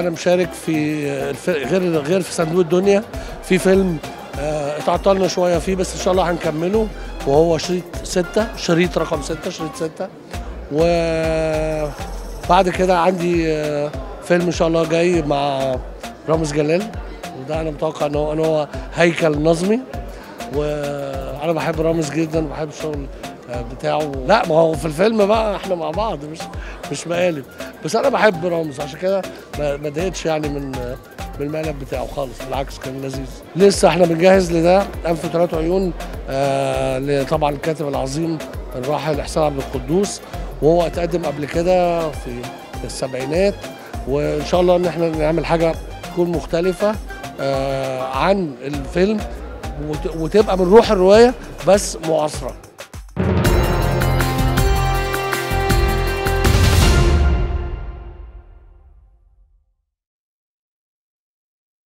انا مشارك في الف- غير غير في صندوق الدنيا في فيلم آه، اتعطلنا شويه فيه بس ان شاء الله هنكمله وهو شريط ستة شريط رقم ستة شريط ستة وبعد كده عندي آه، فيلم ان شاء الله جاي مع رامز جلال وده انا متوقع ان هو ان هو هيكل نظمي وانا بحب رامز جدا وبحب الشغل آه، بتاعه لا ما هو في الفيلم بقى احنا مع بعض مش مش مقالب بس انا بحب رامز عشان كده ما ما اتضايقتش يعني من من المقلب بتاعه خالص بالعكس كان لذيذ لسه احنا بنجهز لده انف ثلاث عيون آه طبعا الكاتب العظيم الراحل احسان عبد القدوس وهو اتقدم قبل كده في السبعينات وان شاء الله ان احنا نعمل حاجه تكون مختلفه آه عن الفيلم وت- وتبقى من روح الروايه بس معاصره